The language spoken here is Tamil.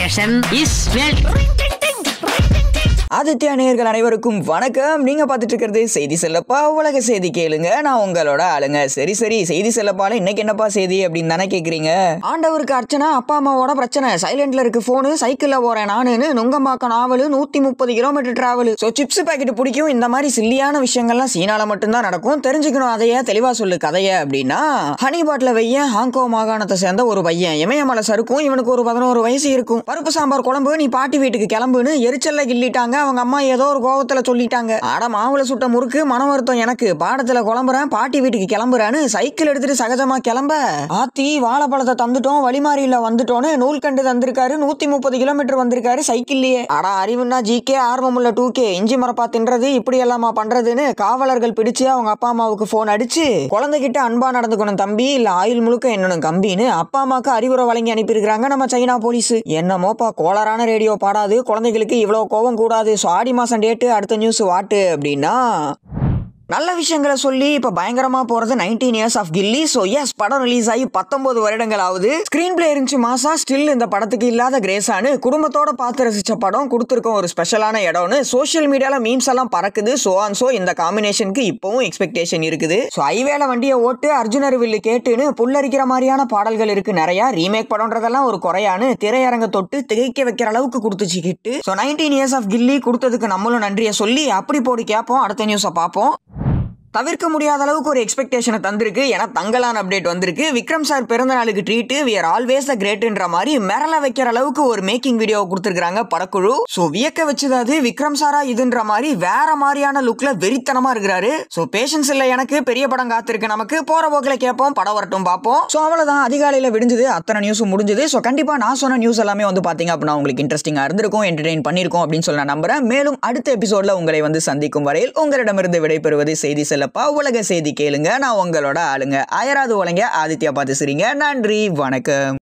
expectation is felt. ஆதித்யா நேயர்கள் அனைவருக்கும் வணக்கம் நீங்க பார்த்துட்டு இருக்கிறது செய்தி செல்லப்பா உலக செய்தி கேளுங்க நான் உங்களோட ஆளுங்க சரி சரி செய்தி செல்லப்பால இன்னைக்கு என்னப்பா செய்தி அப்படின்னு தானே கேக்குறீங்க ஆண்டவருக்கு அர்ச்சனை அப்பா அம்மாவோட பிரச்சனை சைலண்ட்ல இருக்கு போனு சைக்கிள்ல போறேன் நானுன்னு நுங்கம்பாக்கம் நாவலு நூத்தி முப்பது kilometre travel so chips packet பிடிக்கும் இந்த மாதிரி சில்லியான விஷயங்கள்லாம் சீனால மட்டும்தான் நடக்கும் தெரிஞ்சுக்கணும் அதையே தெளிவா சொல்லு கதைய அப்படின்னா ஹனி பாட்டில் வையன் ஹாங்கோ மாகாணத்தை சேர்ந்த ஒரு பையன் இமயமலை சறுக்கும் இவனுக்கு ஒரு பதினோரு வயசு இருக்கும் பருப்பு சாம்பார் குழம்பு நீ பாட்டி வீட்டுக்கு கிளம்புன்னு எரிச்சல்ல கிள்ளிட்டாங்க அவங்க அம்மா ஏதோ ஒரு கோவத்துல சொல்லிட்டாங்க ஆட மாவுல சுட்ட முறுக்கு மன வருத்தம் எனக்கு பாடத்துல குழம்புறேன் பாட்டி வீட்டுக்கு கிளம்புறேன்னு சைக்கிள் எடுத்துட்டு சகஜமா கிளம்ப ஆத்தி வாழைப்பழத்தை தந்துட்டோம் வழிமாறியில வந்துட்டோன்னு நூல்கண்டு தந்திருக்காரு நூத்தி முப்பது கிலோமீட்டர் வந்திருக்காரு சைக்கிள்லயே அடா அறிவுன்னா ஜிகே ஆர்வம் உள்ள டூ கே இஞ்சி மரப்பா தின்றது இப்படி எல்லாமா பண்றதுன்னு காவலர்கள் பிடிச்சு அவங்க அப்பா அம்மாவுக்கு போன் அடிச்சு குழந்தைகிட்ட அன்பா நடந்துக்கணும் தம்பி இல்ல ஆயுள் முழுக்க என்னணும் கம்பின்னு அப்பா அம்மாக்கு அறிவுரை வழங்கி அனுப்பியிருக்கிறாங்க நம்ம சைனா போலீஸ் என்னமோப்பா கோளாறான ரேடியோ பாடாது குழந்தைகளுக்கு இவ்வளவு கோவம் கூடாது ஸோ ஆடி மாசம் டேட்டு அடுத்த நியூஸ் வாட்டு அப்படின்னா நல்ல விஷயங்களை சொல்லி இப்ப பயங்கரமா போறது nineteen years of Gilli so yes படம் ரிலீஸ் ஆகி பத்தொன்பது வருடங்கள் ஆகுது ஸ்கிரீன் பிளே இருந்துச்சு மாசா ஸ்டில் இந்த படத்துக்கு இல்லாத கிரேஸானு குடும்பத்தோட பார்த்து ரசிச்ச படம் கொடுத்துருக்கோம் ஒரு ஸ்பெஷலான இடம்னு சோஷியல் மீடியால மீம்ஸ் எல்லாம் பறக்குது சோ ஆன் சோ இந்த காம்பினேஷனுக்கு இப்பவும் எக்ஸ்பெக்டேஷன் இருக்குது ஸோ ஐவேல வண்டியை ஓட்டு அர்ஜுனர் வில்லு கேட்டுன்னு புல்லரிக்கிற மாதிரியான பாடல்கள் இருக்கு நிறைய ரீமேக் படம்ன்றதெல்லாம் ஒரு குறையானு திரையரங்க தொட்டு திகைக்க வைக்கிற அளவுக்கு கொடுத்துச்சு hit so nineteen years of Gilli கொடுத்ததுக்கு நம்மளும் நன்றியை சொல்லி அப்படி போட்டு கேட்போம் அடுத்த நியூஸை பார்ப்போம் தவிர்க்க முடியாத அளவுக்கு ஒரு எக்ஸ்பெக்டேஷனை தந்திருக்கு ஏன்னா தங்கலான் அப்டேட் வந்திருக்கு விக்ரம் சார் பிறந்த நாளுக்கு treat we are always a கிரேட்ன்ற மாதிரி மிரள வைக்கிற அளவுக்கு ஒரு மேக்கிங் வீடியோ கொடுத்துருக்காங்க படக்குழு ஸோ வியக்க வச்சது அது விக்ரம் சாரா இதுன்ற மாதிரி வேற மாதிரியான லுக்ல வெறித்தனமா இருக்கிறாரு ஸோ பேஷன்ஸ் இல்லை எனக்கு பெரிய படம் காத்திருக்கு நமக்கு போற போக்கில் கேட்போம் படம் வரட்டும் பார்ப்போம் ஸோ அவ்வளோதான் அதிகாலையில் விடிஞ்சது அத்தனை நியூஸும் முடிஞ்சது ஸோ கண்டிப்பாக நான் சொன்ன நியூஸ் எல்லாமே வந்து பார்த்தீங்க அப்படின்னா உங்களுக்கு இன்ட்ரெஸ்டிங்காக இருந்திருக்கும் என்டர்டெயின் பண்ணியிருக்கோம் அப்படின்னு சொல்லி நான் நம்புறேன் மேலும் அடுத்த எபிசோட்ல உங்களை வந்து சந்திக்கும் வரையில் உங்களிடமிருந்து விடைபெறுவது செய்தி செல்லப்பா உலக செய்தி கேளுங்க நான் உங்களோட ஆளுங்க அயராது உலங்க ஆதித்யா பார்த்து சிரிங்க நன்றி வணக்கம்